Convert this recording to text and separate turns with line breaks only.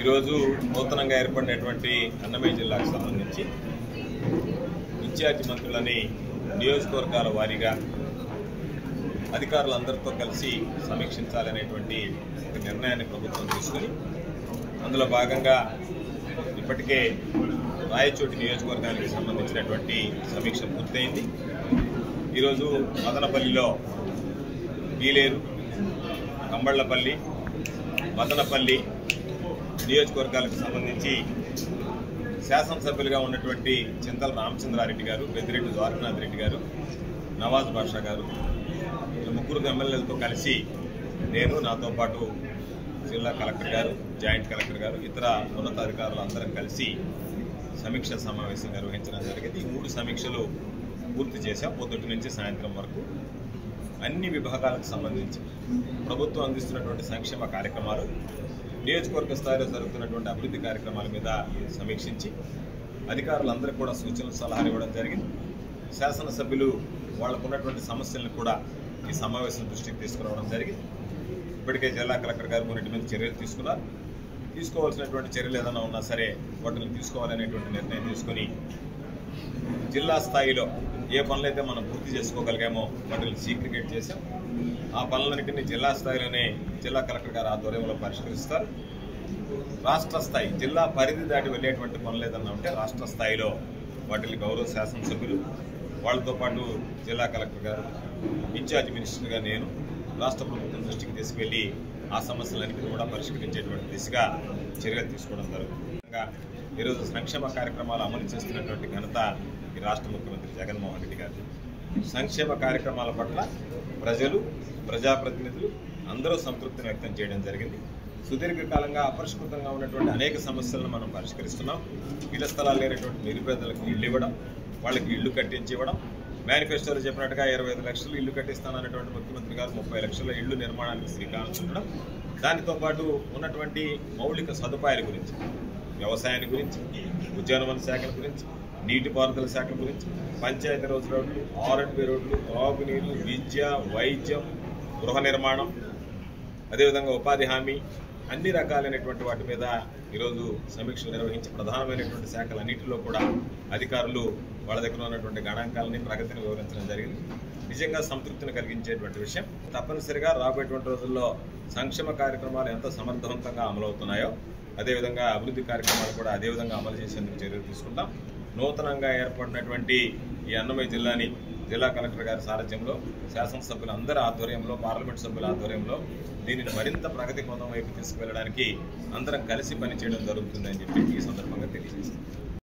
ఈరోజు నూతనంగా ఏర్పడినటువంటి అన్నమయ్య జిల్లాకు సంబంధించి ఇన్ఛార్జి మంత్రులని నియోజకవర్గాల వారీగా అధికారులందరితో కలిసి సమీక్షించాలనేటువంటి ఒక నిర్ణయాన్ని ప్రభుత్వం తీసుకుని అందులో భాగంగా ఇప్పటికే రాయచోటి నియోజకవర్గానికి సంబంధించినటువంటి సమీక్ష పూర్తయింది ఈరోజు మదనపల్లిలో బీలేరు కంబళ్లపల్లి మదనపల్లి నియోజకవర్గాలకు సంబంధించి శాసనసభ్యులుగా ఉన్నటువంటి చింతల రామచంద్రారెడ్డి గారు పెద్దిరెడ్డి ద్వారకనాథ్ రెడ్డి గారు నవాజ్ బాషా గారు ఈ ముగ్గురు ఎమ్మెల్యేలతో కలిసి నేను నాతో పాటు జిల్లా కలెక్టర్ గారు జాయింట్ కలెక్టర్ గారు ఇతర ఉన్నతాధికారులు అందరం కలిసి సమీక్ష సమావేశం నిర్వహించడం జరిగింది ఈ మూడు సమీక్షలు పూర్తి చేశాం పొద్దుటి నుంచి సాయంత్రం వరకు అన్ని విభాగాలకు సంబంధించి ప్రభుత్వం అందిస్తున్నటువంటి సంక్షేమ కార్యక్రమాలు నియోజకవర్గ స్థాయిలో జరుగుతున్నటువంటి అభివృద్ధి కార్యక్రమాల మీద సమీక్షించి అధికారులందరికీ కూడా సూచనలు సలహాలు ఇవ్వడం జరిగింది శాసనసభ్యులు వాళ్ళకు ఉన్నటువంటి సమస్యలను కూడా ఈ సమావేశం దృష్టికి తీసుకురావడం జరిగింది ఇప్పటికే జిల్లా కలెక్టర్ గారు కొన్నిటి మీద చర్యలు తీసుకున్నారు తీసుకోవాల్సినటువంటి చర్యలు ఏదైనా ఉన్నా సరే వాటిని తీసుకోవాలనేటువంటి నిర్ణయం తీసుకొని జిల్లా స్థాయిలో ఏ పనులైతే మనం పూర్తి చేసుకోగలిగామో వాటిని సీక్రికేట్ చేశాం ఆ పనులన్నింటినీ జిల్లా స్థాయిలోనే జిల్లా కలెక్టర్ గారు ఆధ్వర్యంలో పరిష్కరిస్తారు రాష్ట్ర స్థాయి జిల్లా పరిధి దాటి వెళ్ళేటువంటి పనులు ఏదన్నా ఉంటే రాష్ట్ర స్థాయిలో వాటిని గౌరవ శాసనసభ్యులు వాళ్ళతో పాటు జిల్లా కలెక్టర్ గారు ఇన్ఛార్జ్ మినిస్టర్గా నేను రాష్ట్ర ప్రభుత్వం దృష్టికి తీసుకెళ్లి ఆ సమస్యలన్నింటినీ కూడా పరిష్కరించేటువంటి దిశగా చర్యలు తీసుకోవడం జరుగుతుంది ముఖ్యంగా ఈరోజు సంక్షేమ కార్యక్రమాలు అమలు చేస్తున్నటువంటి ఘనత ఈ రాష్ట్ర ముఖ్యమంత్రి జగన్మోహన్ రెడ్డి గారు సంక్షేమ కార్యక్రమాల పట్ల ప్రజలు ప్రజాప్రతినిధులు అందరూ సంతృప్తిని వ్యక్తం చేయడం జరిగింది సుదీర్ఘకాలంగా అపరిష్కృతంగా ఉన్నటువంటి అనేక సమస్యలను మనం పరిష్కరిస్తున్నాం ఇళ్ల స్థలాలు లేనటువంటి నిరుపేదలకు ఇళ్ళు ఇవ్వడం వాళ్ళకి ఇళ్ళు కట్టించి ఇవ్వడం మేనిఫెస్టోలో చెప్పినట్టుగా ఇరవై ఐదు లక్షలు ఇల్లు కట్టిస్తానన్నటువంటి ముఖ్యమంత్రి గారు ముప్పై లక్షల ఇళ్ళు నిర్మాణానికి శ్రీకారం చుట్టడం దానితో పాటు ఉన్నటువంటి మౌలిక సదుపాయాల గురించి వ్యవసాయాన్ని గురించి ఉద్యానవన శాఖల గురించి నీటిపారుదల శాఖ గురించి పంచాయతీ రోజు రోడ్లు ఆర్ అండ్ బి రోడ్లు త్రాగునీరు విద్య వైద్యం గృహ నిర్మాణం అదేవిధంగా ఉపాధి హామీ అన్ని రకాలైనటువంటి వాటి మీద ఈరోజు సమీక్షలు నిర్వహించి ప్రధానమైనటువంటి శాఖలన్నింటిలో కూడా అధికారులు వాళ్ళ దగ్గర ఉన్నటువంటి గణాంకాలని ప్రగతిని వివరించడం జరిగింది నిజంగా సంతృప్తిని కలిగించేటువంటి విషయం తప్పనిసరిగా రాబోయేటువంటి రోజుల్లో సంక్షేమ కార్యక్రమాలు ఎంత సమర్థవంతంగా అమలవుతున్నాయో అదేవిధంగా అభివృద్ధి కార్యక్రమాలు కూడా అదేవిధంగా అమలు చేసేందుకు చర్యలు తీసుకుంటాం నూతనంగా ఏర్పడినటువంటి ఈ అన్నమయ్య జిల్లాని జిల్లా కలెక్టర్ గారి సారథ్యంలో శాసనసభ్యుల అందరి ఆధ్వర్యంలో పార్లమెంట్ సభ్యుల ఆధ్వర్యంలో దీనిని మరింత ప్రగతి పథం వైపు తీసుకువెళ్ళడానికి అందరం కలిసి పనిచేయడం జరుగుతుందని చెప్పి ఈ సందర్భంగా